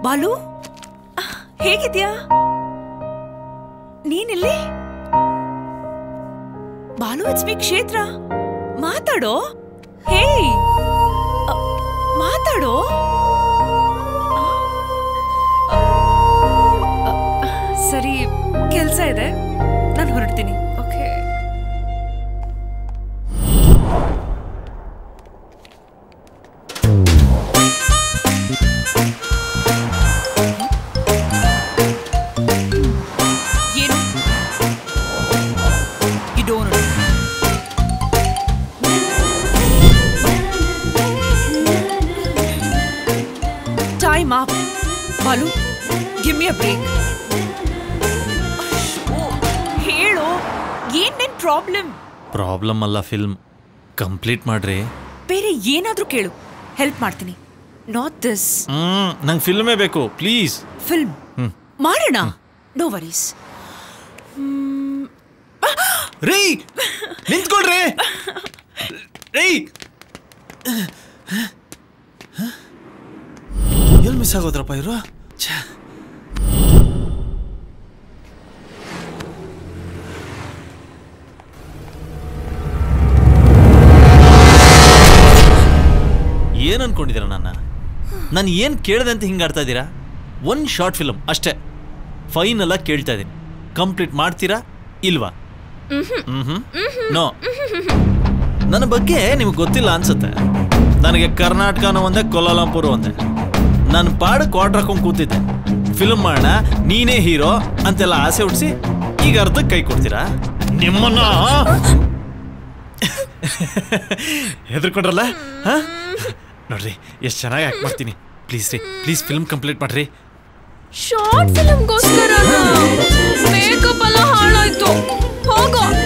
ಬಾಲು ಹೇಗಿದ್ಯಾ ನೀನಿಲ್ಲಿ Balu it's me ಕ್ಷೇತ್ರ ಮಾತಾಡೋ ಹೇಯ್ ಅ, ಮಾತಾಡೋ ಅ, ಅ, ಸರಿ ಕೆಲ್ಸ ಇದೆ ನಾನು ಹೊರಡ್ತೀನಿ ಓಕೆ ಏನು You don't know. Time up. Balu give me a break ಹೇಳು ಏನ್ ನಿನ್ ಪ್ರಾಬ್ಲಮ್ ಪ್ರಾಬ್ಲಮ್ ಅಲ್ಲ ಫಿಲ್ಮ್ ಕಂಪ್ಲೀಟ್ ಮಾಡ್ರಿ ಬೇರೆ ಏನಾದ್ರೂ ಕೇಳು ಹೆಲ್ಪ್ ಮಾಡ್ತೀನಿ ನಾಟ್ ದಿಸ್ ಹ್ಮ್ ನಂಗೆ ಫಿಲ್ಮೇ ಬೇಕು ಪ್ಲೀಸ್ ಫಿಲ್ಮ್ ಹ್ಮ್. ಮಾಡೋಣ ನೋ ವರೀಸ್ ರೀ ನಿಂತ್ಕೊಳ್ರಿ ರೀ ಎಲ್ಲಿ ಮಿಸ್ ಆಗೋದ್ರಪ್ಪ ಇವರು ಏನ್ ಅನ್ಕೊಂಡಿದ್ದೀರ ನನ್ನ ನಾನು ಏನು ಕೇಳಿದೆ ಅಂತ ಹಿಂಗೆ ಆಡ್ತಾ ಇದ್ದೀರಾ ಒನ್ ಶಾರ್ಟ್ ಫಿಲಮ್ ಅಷ್ಟೇ ಫೈನಲ್ ಆಗಿ ಕೇಳ್ತಾ ಇದ್ದೀನಿ ಕಂಪ್ಲೀಟ್ ಮಾಡ್ತೀರಾ ಇಲ್ವಾ ಹ್ಮ್ ನೋ ನನ್ನ ಬಗ್ಗೆ ನಿಮ್ಗೆ ಗೊತ್ತಿಲ್ಲ ಅನ್ಸುತ್ತೆ ನನಗೆ ಕರ್ನಾಟಕನೂ ಒಂದೇ ಕೊಲಾಲಂಪುರ ಒಂದೇ ನನ್ನ ಪಾಡು ಕ್ವಾರ್ಟರ್ ಹಾಕೊಂಡು ಕೂತಿದ್ದೆ ಫಿಲ್ಮ್ ಮಾಡೋಣ ನೀನೇ ಹೀರೋ ಅಂತೆಲ್ಲ ಆಸೆ ಹುಟ್ಟಿಸಿ ಈಗ ಅರ್ಧಕ್ಕೆ ಕೈ ಕೊಡ್ತೀರಾ ನಿಮ್ಮನ್ನ ಹೆದರ್ಕೊಂಡ್ರಲ್ಲ ಹಾ ನೋಡ್ರಿ ಎಷ್ಟು ಚೆನ್ನಾಗಿ ಆಕ್ಟ್ ಮಾಡ್ತೀನಿ ಪ್ಲೀಸ್ ರೀ ಪ್ಲೀಸ್ ಫಿಲ್ಮ್ ಕಂಪ್ಲೀಟ್ ಮಾಡ್ರಿ ಶಾರ್ಟ್ ಫಿಲ್ಮ್ಗೋಸ್ಕರ ಮೇಕಪ್ ಎಲ್ಲ ಹಾಳಾಯ್ತು ಹೋಗೋ